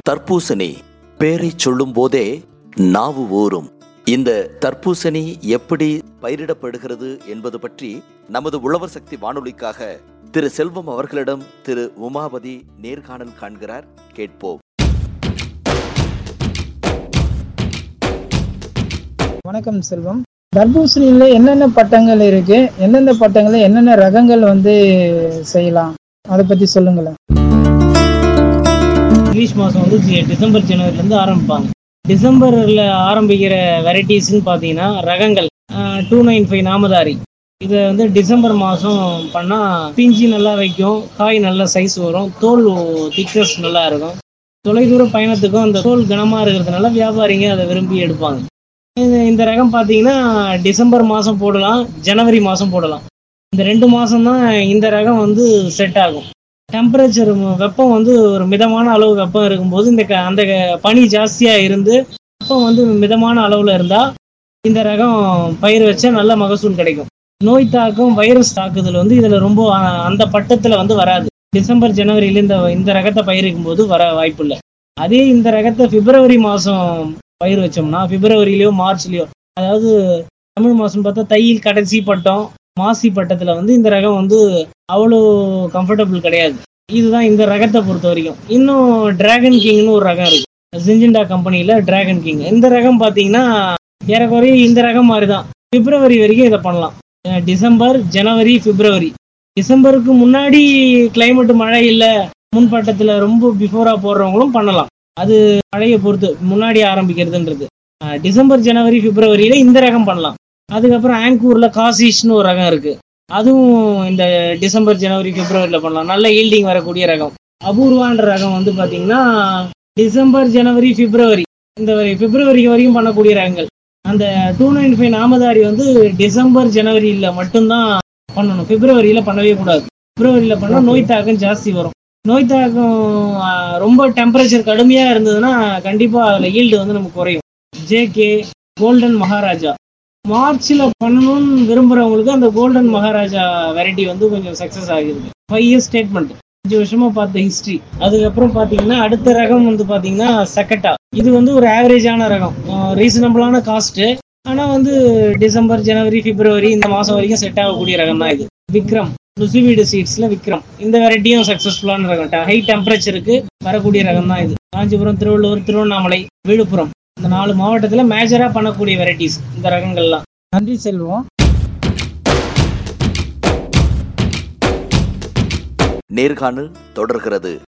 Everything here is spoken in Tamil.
தர்பூசணி பேரைச் சொல்லும் போதே நாவு ஊறும் இந்த தர்பூசணி எப்படி பயிரிடப்படுகிறது என்பது பற்றி நமது உழவர் சக்தி வானொலிக்காக திரு செல்வம் அவர்களிடம் திரு உமாபதி நேர்காணல் காண்கிறார் கேட்போம் வணக்கம் செல்வம் தர்பூசணியில என்னென்ன பட்டங்கள் இருக்கு எந்தெந்த பட்டங்கள்ல என்னென்ன ரகங்கள் வந்து செய்யலாம் அதை பத்தி சொல்லுங்களேன் இங்கிலீஷ் மாதம் வந்து ஜி- டிசம்பர் ஜனவரிலேருந்து ஆரம்பிப்பாங்க டிசம்பரில் ஆரம்பிக்கிற வெரைட்டிஸ்ன்னு பார்த்தீங்கன்னா ரகங்கள் டூ நைன் ஃபைவ் நாமதாரி இதை வந்து டிசம்பர் மாதம் பண்ணால் பிஞ்சு நல்லா வைக்கும் காய் நல்ல சைஸ் வரும் தோல் திக்னஸ் நல்லா இருக்கும் தொலைதூர பயணத்துக்கும் அந்த தோல் கனமாக இருக்கிறதுனால வியாபாரிங்க அதை விரும்பி எடுப்பாங்க இது- இந்த ரகம் பார்த்தீங்கன்னா டிசம்பர் மாதம் போடலாம் ஜனவரி மாதம் போடலாம் இந்த ரெண்டு மாதம் தான் இந்த ரகம் வந்து செட் ஆகும் டெம்பரேச்சர் வெப்பம் வந்து ஒரு மிதமான அளவு வெப்பம் இருக்கும்போது இந்த க- அந்த க- பனி ஜாஸ்தியாக இருந்து வெப்பம் வந்து மிதமான அளவில் இருந்தால் இந்த ரகம் பயிர் வச்சா நல்ல மகசூல் கிடைக்கும் நோய் தாக்கம் வைரஸ் தாக்குதல் வந்து இதில் ரொம்ப அ- அந்த பட்டத்தில் வந்து வராது டிசம்பர் ஜனவரியில இந்த இந்த ரகத்தை பயிரிக்கும் போது வர வாய்ப்பு இல்லை அதே இந்த ரகத்தை பிப்ரவரி மாதம் பயிர் வச்சோம்னா பிப்ரவரியிலையோ மார்ச்லேயோ அதாவது தமிழ் மாதம் பார்த்தா தையில் கடைசி பட்டம் மாசி பட்டத்தில் வந்து இந்த ரகம் வந்து அவ்வளோ கம்ஃபர்டபுள் கிடையாது இதுதான் இந்த ரகத்தை பொறுத்த வரைக்கும் இன்னும் டிராகன் கிங்னு ஒரு ரகம் இருக்கு சிஞ்சிண்டா கம்பெனியில் டிராகன் கிங் இந்த ரகம் பார்த்தீங்கன்னா ஏறக்குறைய இந்த ரகம் மாதிரி தான் பிப்ரவரி வரைக்கும் இதை பண்ணலாம் அஹ் டிசம்பர் ஜனவரி பிப்ரவரி டிசம்பருக்கு முன்னாடி climate மழை இல்லை முன்பட்டத்தில் ரொம்ப பிஃபோராக போடுறவங்களும் பண்ணலாம் அது மழையை பொறுத்து முன்னாடி ஆரம்பிக்கிறதுன்றது அஹ் டிசம்பர் ஜனவரி பிப்ரவரியில இந்த ரகம் பண்ணலாம் அதுக்கப்புறம் ஆங்கூர்ல காசிஷ்னு ஒரு ரகம் இருக்கு அதுவும் இந்த டிசம்பர் ஜனவரி பிப்ரவரியில் பண்ணலாம் நல்ல ஈல்டிங் வரக்கூடிய ரகம் அபூர்வான்ற ரகம் வந்து பார்த்தீங்கன்னா டிசம்பர் ஜனவரி பிப்ரவரி இந்த வரை பிப்ரவரி வரைக்கும் பண்ணக்கூடிய ரகங்கள் அந்த டூ நைன் ஃபைவ் நாமதாரி வந்து டிசம்பர் ஜனவரியில் மட்டும்தான் பண்ணணும் பிப்ரவரியில் பண்ணவே கூடாது பிப்ரவரியில் பண்ணால் நோய் தாக்கம் ஜாஸ்தி வரும் நோய் தாக்கம் ஆ, ரொம்ப டெம்பரேச்சர் கடுமையாக இருந்ததுன்னா கண்டிப்பாக அதில் ஈல்டு வந்து நமக்கு குறையும் ஜேகே கோல்டன் மகாராஜா மார்ச்ல பண்ணணும்னு விரும்புறவங்களுக்கு அந்த கோல்டன் மகாராஜா வெரைட்டி வந்து கொஞ்சம் சக்சஸ் ஆகிருக்கு ஃபைவ் இயர்ஸ் ஸ்டேட்மெண்ட் அஞ்சு வருஷமா பார்த்த ஹிஸ்டரி அதுக்கப்புறம் பாத்தீங்கன்னா அடுத்த ரகம் வந்து பாத்தீங்கன்னா சக்கட்டா இது வந்து ஒரு ஆவரேஜான ரகம் ரீசனபிளான காஸ்ட் ஆனா வந்து டிசம்பர் ஜனவரி பிப்ரவரி இந்த மாசம் வரைக்கும் செட் ஆகக்கூடிய ரகம் தான் இது விக்ரம் லுசிவீடு சீட்ஸ்ல விக்ரம் இந்த வெரைட்டியும் சக்சஸ்ஃபுல்லான ரகம் ஹை டெம்பரேச்சருக்கு வரக்கூடிய ரகம் தான் இது காஞ்சிபுரம் திருவள்ளூர் திருவண்ணாமலை விழுப்புரம் இந்த நாலு மாவட்டத்துல மேஜரா பண்ணக்கூடிய வெரைட்டிஸ் இந்த ரகங்கள்லாம் நன்றி செல்வம் நேர்காணல் தொடர்கிறது